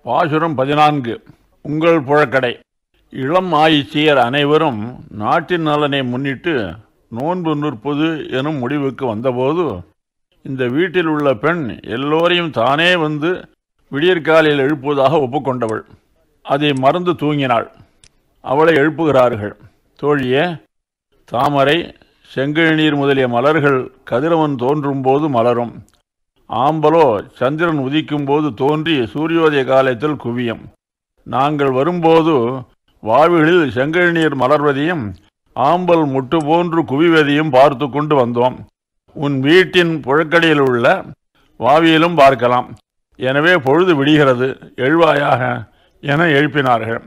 பாசுரம் பதினான்கு உங்கள் புழக்கடை இளம் ஆயிச்சியர் அனைவரும் நாட்டின் நலனை முன்னிட்டு நோன்பு நிற்பது எனும் முடிவுக்கு வந்தபோது இந்த வீட்டில் உள்ள பெண் எல்லோரையும் தானே வந்து விடியற்காலையில் எழுப்புவதாக ஒப்புக்கொண்டவள் அதை மறந்து தூங்கினாள் அவளை எழுப்புகிறார்கள் தோழியே தாமரை செங்கழுநீர் முதலிய மலர்கள் கதிரவன் தோன்றும் போது மலரும் ஆம்பலோ சந்திரன் உதிக்கும் போது தோன்றி சூரியோதய காலத்தில் குவியும் நாங்கள் வரும்போது வாவிகளில் செங்கழுநீர் மலர்வதையும் ஆம்பல் முட்டு போன்று குவிவதையும் பார்த்து கொண்டு வந்தோம் உன் வீட்டின் புழக்கடையில் உள்ள வாவியிலும் பார்க்கலாம் எனவே பொழுது விடுகிறது எழுவாயாக என எழுப்பினார்கள்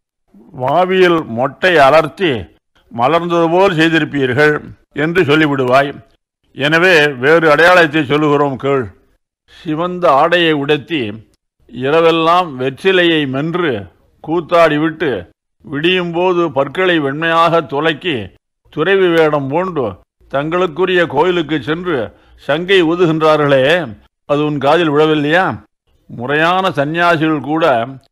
வாவியில் மொட்டை அலர்த்தி மலர்ந்தது போல் செய்திருப்பீர்கள் என்று சொல்லிவிடுவாய் எனவே வேறு அடையாளத்தை சொல்லுகிறோம் கேள் சிவந்த ஆடையை உடுத்தி இரவெல்லாம் வெற்றிலையை மென்று கூத்தாடிவிட்டு விடியும் போது பற்களை வெண்மையாக துலக்கி துறைவி வேடம் பூண்டு தங்களுக்குரிய கோயிலுக்கு சென்று சங்கை ஊதுகின்றார்களே அது உன் காதில் விழவில்லையா முறையான சந்நியாசிகள் கூட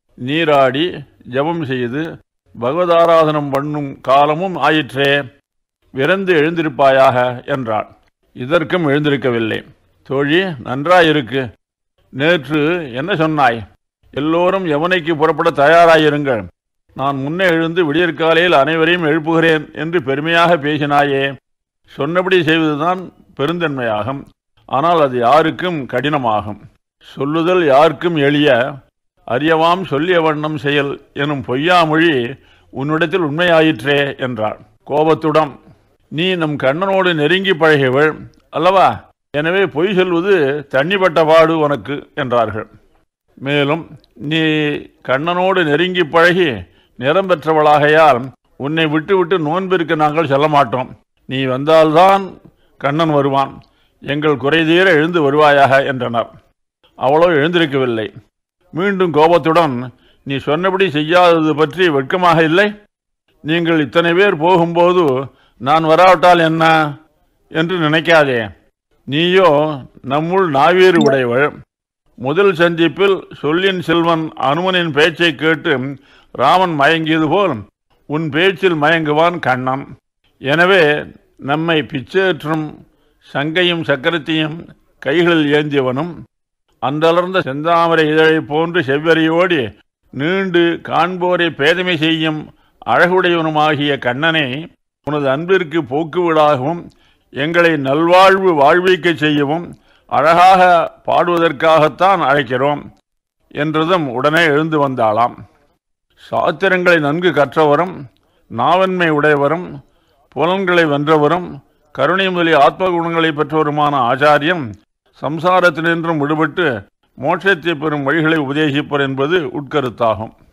நீராடி ஜெபம் செய்து பகவதாராதனம் பண்ணும் காலமும் ஆயிற்றே விரைந்து எழுந்திருப்பாயாக என்றாள் இதற்கும் எழுந்திருக்கவில்லை தோழி நன்றாயிருக்கு நேற்று என்ன சொன்னாய் எல்லோரும் யமுனைக்கு புறப்பட தயாராயிருங்கள் நான் முன்னே எழுந்து விடியற்காலையில் அனைவரையும் எழுப்புகிறேன் என்று பெருமையாக பேசினாயே சொன்னபடி செய்வதுதான் பெருந்தன்மையாகும் ஆனால் அது யாருக்கும் கடினமாகும் சொல்லுதல் யாருக்கும் எளிய அறியவாம் சொல்லிய வண்ணம் செயல் எனும் பொய்யாமொழி உன்னிடத்தில் உண்மையாயிற்றே என்றாள் கோபத்துடன் நீ நம் கண்ணனோடு நெருங்கி பழகியவள் அல்லவா எனவே பொய் சொல்வது தண்ணிப்பட்ட பாடு உனக்கு என்றார்கள் மேலும் நீ கண்ணனோடு நெருங்கி பழகி நிறம் பெற்றவளாகையால் உன்னை விட்டு விட்டு நோன்பிற்கு நாங்கள் செல்ல மாட்டோம் நீ வந்தால்தான் கண்ணன் வருவான் எங்கள் குறைதீர எழுந்து வருவாயாக என்றனர் அவளோ எழுந்திருக்கவில்லை மீண்டும் கோபத்துடன் நீ சொன்னபடி செய்யாதது பற்றி வெட்கமாக இல்லை நீங்கள் இத்தனை பேர் போகும்போது நான் வராவிட்டால் என்ன என்று நினைக்காதே நீயோ நம்முள் நாவீறு உடையவள் முதல் சந்திப்பில் சொல்லின் செல்வன் அனுமனின் பேச்சைக் கேட்டு ராமன் மயங்கியது போல் உன் பேச்சில் மயங்குவான் கண்ணன் எனவே நம்மை பிச்சேற்றும் சங்கையும் சக்கரத்தையும் கைகளில் ஏந்தியவனும் அந்தளர்ந்த செந்தாமரை இதழைப் போன்று செவ்வரியோடி நீண்டு காண்போரை பேதமை செய்யும் அழகுடையவனுமாகிய கண்ணனை உனது அன்பிற்கு போக்குவிடாகவும் எங்களை நல்வாழ்வு வாழ்விக்கச் செய்யவும் அழகாக பாடுவதற்காகத்தான் அழைக்கிறோம் என்றதும் உடனே எழுந்து வந்தாளாம் சாத்திரங்களை நன்கு கற்றவரும் நாவன்மை உடையவரும் புலன்களை வென்றவரும் கருணை முதலிய ஆத்ம குணங்களை பெற்றவருமான ஆச்சாரியன் சம்சாரத்தினின்றும் விடுபட்டு மோட்சத்தை பெறும் வழிகளை உபதேசிப்பர் என்பது உட்கருத்தாகும்